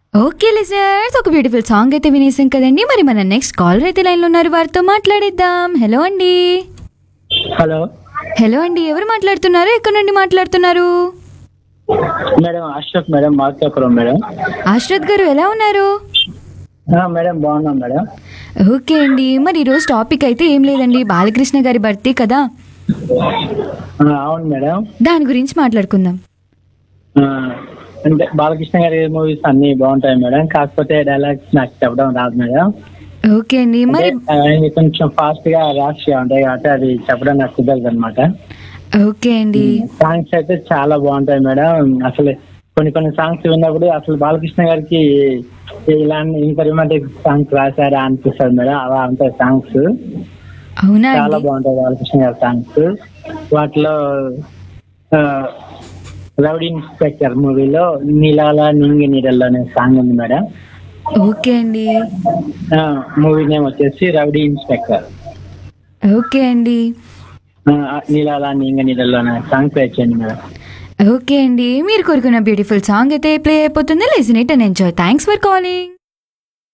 okay listeners ఒక beautiful song అయితే వినేసాం కదండి మరి మన నెక్స్ట్ కాలర్ అయితే లైన్లో ఉన్నారు వారితో మాట్లాడేద్దాం హలో అండి హలో హలో అండి ఎవరు మాట్లాడుతున్నారు ఎక్కడి నుండి మాట్లాడుతున్నారు madam Ashok madam Markapuram madam Ashrat గారు ఎలా ఉన్నారు ఆ, మేడం బాగున్నాం మేడం ఓకే అండి మరి ఈరోజు టాపిక్ అయితే ఏం లేదండి బాలకృష్ణ గారి బర్త్డే కదా ఆ, అవును మేడం దాని గురించి మాట్లాడుకుందాం ఆ, అంటే బాలకృష్ణ గారి మూవీస్ అన్ని బాగుంటాయి మేడం కాకపోతే డైలాగ్స్ నాకు చెప్పడం రాదు మేడం ఓకే అండి మరి అంటే, ఆ, కొంచెం ఫాస్ట్ గా ర్యాష్ గా ఉంటాయి కాబట్టి అది చెప్పడం నాకు కుదరదు అనమాట ఓకే అండి సాంగ్స్ అయితే చాలా బాగుంటాయి మేడం అసలు కొన్ని కొన్ని సాంగ్స్ విన్నప్పుడు అసలు బాలకృష్ణ గారికి ఇలాంటి ఇంత రొమాంటిక్ సాంగ్స్ రాశారా అనిపిస్తుంది మేడం అలా ఉంటాయి సాంగ్స్ అవునా చాలా అండి బాగుంటాయి బాలకృష్ణ గారి సాంగ్స్ వాటిలో ఆ, రౌడీ ఇన్స్పెక్టర్ మూవీలో నీలాల నింగి నీడల్లో అనే సాంగ్ ఉంది మేడం ఓకే అండి మూవీ నేమ్ వచ్చేసి రౌడీ ఇన్స్పెక్టర్ ఓకే అండి ఆ, నీలాల నింగి నీడల్లో అనే సాంగ్ ప్లే చేయండి మేడం ఓకే అండి మీరు కోరుకున్న బ్యూటిఫుల్ సాంగ్ అయితే ప్లే అయిపోతుంది listen it and enjoy thanks for calling